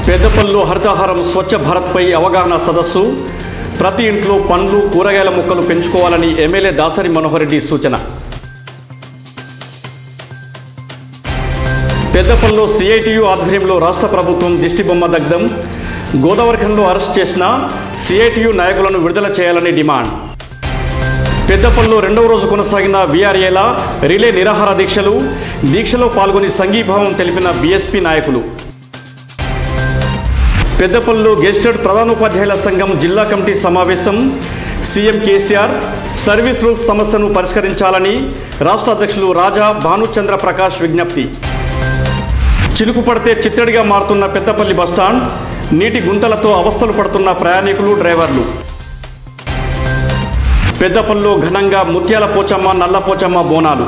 పెద్దపల్లిలో హరితహారం స్వచ్ఛ భారత్పై అవగాహన సదస్సు ప్రతి ఇంట్లో పండ్లు కూరగాయల మొక్కలు పెంచుకోవాలని ఎమ్మెల్యే దాసరి మనోహర్ రెడ్డి సూచన పెద్దపల్లిలో సిఐటియు ఆధ్వర్యంలో రాష్ట్ర ప్రభుత్వం దిష్టిబొమ్మ దగ్ధం గోదావరిఖంలో అరెస్ట్ చేసిన సిఐటియు నాయకులను విడుదల చేయాలని డిమాండ్ పెద్దపల్లిలో రెండవ రోజు కొనసాగిన వీఆర్ఏల రిలే నిరాహార దీక్షలు దీక్షలో పాల్గొని సంఘీభావం తెలిపిన బీఎస్పీ నాయకులు పెద్దపల్లిలో గెస్టెడ్ ప్రధానోపాధ్యాయుల సంఘం జిల్లా కమిటీ సమావేశం సీఎం కేసీఆర్ సర్వీస్ రూల్స్ సమస్యను పరిష్కరించాలని రాష్ట్ర అధ్యక్షులు రాజా భానుచంద్ర ప్రకాష్ విజ్ఞప్తి చిలుకు పడితే చిత్తడిగా మారుతున్న పెద్దపల్లి బస్టాండ్ నీటి గుంతలతో అవస్థలు పడుతున్న ప్రయాణికులు డ్రైవర్లు పెద్దపల్లిలో ఘనంగా ముత్యాల పోచమ్మ నల్ల Pochamma Bonalu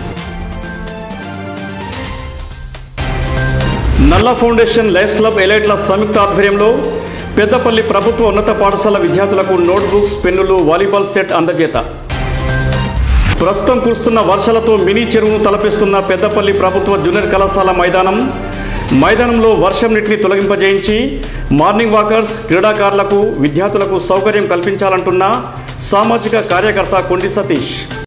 Nalla foundation lions club ఎలైట్ల సంయుక్త ఆధ్వర్యంలో పెద్దపల్లి ప్రభుత్వ ఉన్నత పాఠశాల విద్యార్థులకు నోట్బుక్స్ పెన్నులు వాలీబాల్ సెట్ అందజేత ప్రస్తుతం కురుస్తున్న వర్షాలతో మినీ చెరువును తలపిస్తున్న పెద్దపల్లి ప్రభుత్వ జూనియర్ కళాశాల మైదానం మైదానంలో వర్షం నీటిని తొలగింపజేయించి మార్నింగ్ వాకర్స్ క్రీడాకారులకు విద్యార్థులకు సౌకర్యం కల్పించాలంటున్న సామాజిక కార్యకర్త కొండి సతీష్